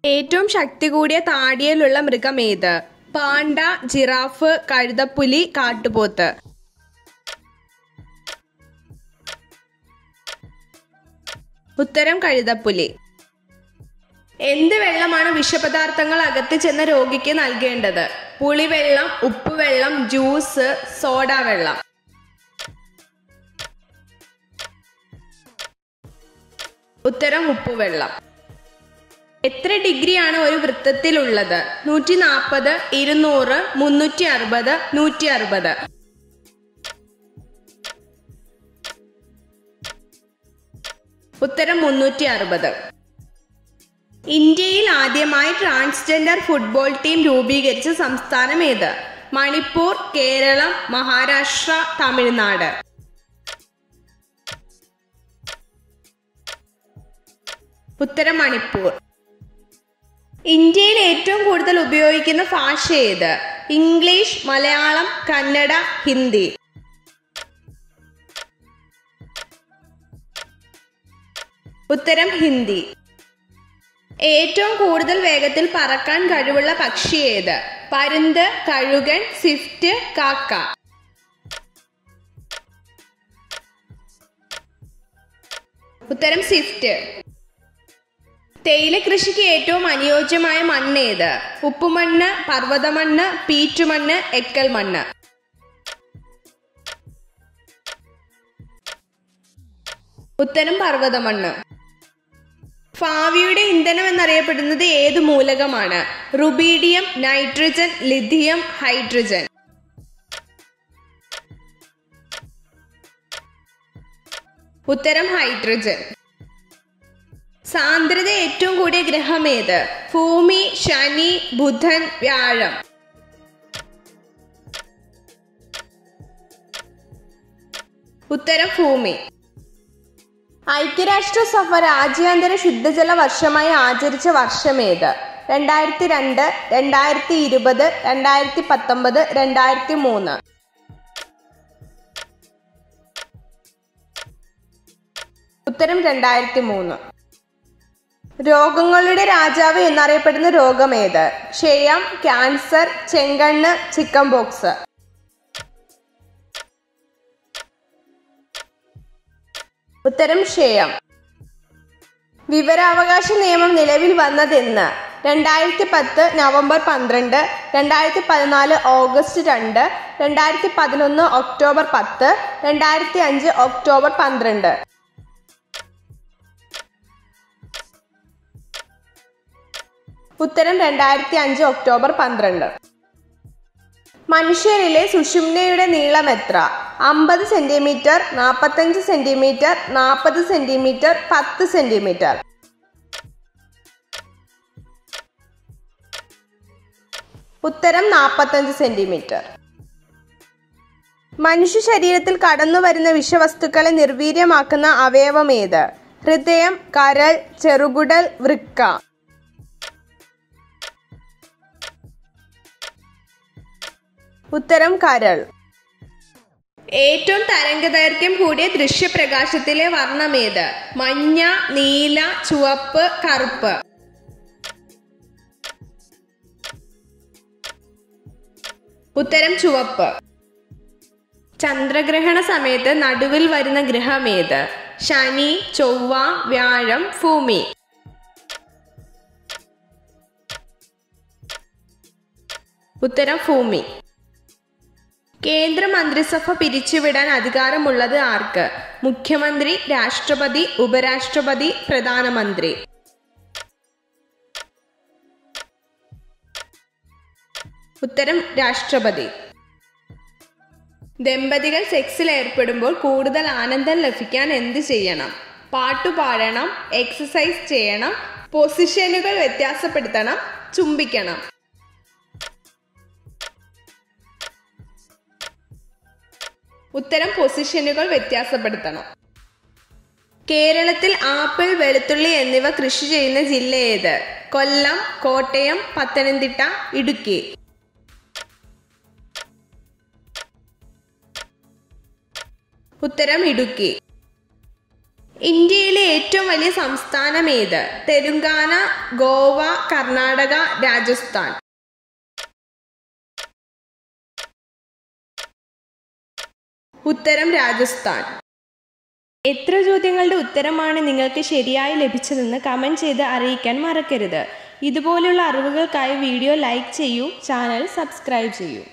ഏറ്റവും ശക്തി കൂടിയ താടിയലുള്ള മൃഗം ഏത് പാണ്ട ജിറാഫ് കഴുതപ്പുലി കാട്ടുപോത്ത് ഉത്തരം കഴുതപ്പുലി എന്ത് വെള്ളമാണ് വിഷപദാർത്ഥങ്ങൾ അകത്ത് ചെന്ന രോഗിക്ക് നൽകേണ്ടത് പുളിവെള്ളം ഉപ്പുവെള്ളം ജ്യൂസ് സോഡ വെള്ളം ഉത്തരം ഉപ്പുവെള്ളം എത്ര ഡിഗ്രിയാണ് ഒരു വൃത്തത്തിലുള്ളത് നൂറ്റി നാൽപ്പത് ഇരുന്നൂറ് മുന്നൂറ്റി അറുപത് നൂറ്റി അറുപത് ഉത്തരം മുന്നൂറ്റി അറുപത് ഇന്ത്യയിൽ ആദ്യമായി ട്രാൻസ്ജെൻഡർ ഫുട്ബോൾ ടീം രൂപീകരിച്ച സംസ്ഥാനം ഏത് മണിപ്പൂർ കേരളം മഹാരാഷ്ട്ര തമിഴ്നാട് ഉത്തരം മണിപ്പൂർ ഇന്ത്യയിൽ ഏറ്റവും കൂടുതൽ ഉപയോഗിക്കുന്ന ഭാഷ ഏത് ഇംഗ്ലീഷ് മലയാളം കന്നഡ ഹിന്ദി ഉത്തരം ഹിന്ദി ഏറ്റവും കൂടുതൽ വേഗത്തിൽ പറക്കാൻ കഴിവുള്ള പക്ഷി ഏത് പരുന്ത് കഴുകൻ സ്വിഫ്റ്റ് കാക്ക ഉത്തരം സ്വിഫ്റ്റ് തേയില കൃഷിക്ക് ഏറ്റവും അനുയോജ്യമായ മണ്ണ് ഏത് ഉപ്പുമണ്ണ് പർവ്വതമണ്ണ് പീറ്റുമണ്ണ് എക്കൽ മണ്ണ് ഉത്തരം പർവ്വതമണ്ണ് ഭാവിയുടെ ഇന്ധനം എന്നറിയപ്പെടുന്നത് ഏത് മൂലകമാണ് റുബീഡിയം നൈട്രജൻ ലിഥിയം ഹൈഡ്രജൻ ഉത്തരം ഹൈഡ്രജൻ സാന്ദ്രത ഏറ്റവും കൂടിയ ഗ്രഹം ഏത് ഭൂമി ശനി ബുധൻ വ്യാഴം ഉത്തരം ഭൂമി ഐക്യരാഷ്ട്രസഭ രാജ്യാന്തര ശുദ്ധജല വർഷമായി ആചരിച്ച വർഷമേത് രണ്ടായിരത്തി രണ്ട് രണ്ടായിരത്തി ഇരുപത് രണ്ടായിരത്തി പത്തൊമ്പത് രണ്ടായിരത്തി മൂന്ന് ഉത്തരം രണ്ടായിരത്തി മൂന്ന് രോഗങ്ങളുടെ രാജാവ് എന്നറിയപ്പെടുന്ന രോഗമേത് ക്ഷയം ക്യാൻസർ ചെങ്കണ്ണ് ചിക്കൻ ബോക്സ് ഉത്തരം ക്ഷയം വിവരാവകാശ നിയമം നിലവിൽ വന്നതെന്ന് രണ്ടായിരത്തി പത്ത് നവംബർ പന്ത്രണ്ട് രണ്ടായിരത്തി പതിനാല് ഓഗസ്റ്റ് രണ്ട് രണ്ടായിരത്തി പതിനൊന്ന് ഒക്ടോബർ പത്ത് രണ്ടായിരത്തി അഞ്ച് ഒക്ടോബർ പന്ത്രണ്ട് ഉത്തരം രണ്ടായിരത്തി അഞ്ച് ഒക്ടോബർ പന്ത്രണ്ട് മനുഷ്യരിലെ സുഷുമ്നയുടെ നീളം എത്ര അമ്പത് സെന്റിമീറ്റർ നാൽപ്പത്തഞ്ച് സെന്റിമീറ്റർ നാൽപ്പത് സെന്റിമീറ്റർ പത്ത് സെന്റിമീറ്റർ ഉത്തരം നാൽപ്പത്തഞ്ച് സെന്റിമീറ്റർ മനുഷ്യ ശരീരത്തിൽ കടന്നു വരുന്ന വിഷവസ്തുക്കളെ നിർവീര്യമാക്കുന്ന അവയവം ഏത് ഹൃദയം കരൾ ചെറുകുടൽ വൃക്ക ഉത്തരം കരൾ ഏറ്റവും തരംഗദൈർഘ്യം കൂടിയ ദൃശ്യപ്രകാശത്തിലെ വർണ്ണമേത് മഞ്ഞ നീല ചുവപ്പ് കറുപ്പ് ഉത്തരം ചുവപ്പ് ചന്ദ്രഗ്രഹണ സമയത്ത് നടുവിൽ വരുന്ന ഗ്രഹമേത് ശനി ചൊവ്വ വ്യാഴം ഭൂമി ഉത്തരം ഭൂമി കേന്ദ്ര മന്ത്രിസഭ പിരിച്ചുവിടാൻ അധികാരമുള്ളത് ആർക്ക് മുഖ്യമന്ത്രി രാഷ്ട്രപതി ഉപരാഷ്ട്രപതി പ്രധാനമന്ത്രി ഉത്തരം രാഷ്ട്രപതി ദമ്പതികൾ സെക്സിൽ ഏർപ്പെടുമ്പോൾ കൂടുതൽ ആനന്ദം ലഭിക്കാൻ എന്ത് ചെയ്യണം പാട്ടു പാടണം എക്സസൈസ് ചെയ്യണം പൊസിഷനുകൾ വ്യത്യാസപ്പെടുത്തണം ചുംബിക്കണം ഉത്തരം പൊസിഷനുകൾ വ്യത്യാസപ്പെടുത്തണം കേരളത്തിൽ ആപ്പിൾ വെളുത്തുള്ളി എന്നിവ കൃഷി ചെയ്യുന്ന ജില്ല ഏത് കൊല്ലം കോട്ടയം പത്തനംതിട്ട ഇടുക്കി ഉത്തരം ഇടുക്കി ഇന്ത്യയിലെ ഏറ്റവും വലിയ സംസ്ഥാനം ഏത് തെലുങ്കാന ഗോവ കർണാടക രാജസ്ഥാൻ ഉത്തരം രാജസ്ഥാൻ എത്ര ചോദ്യങ്ങളുടെ ഉത്തരമാണ് നിങ്ങൾക്ക് ശരിയായി ലഭിച്ചതെന്ന് കമൻറ്റ് ചെയ്ത് അറിയിക്കാൻ മറക്കരുത് ഇതുപോലുള്ള അറിവുകൾക്കായി വീഡിയോ ലൈക്ക് ചെയ്യൂ ചാനൽ സബ്സ്ക്രൈബ് ചെയ്യൂ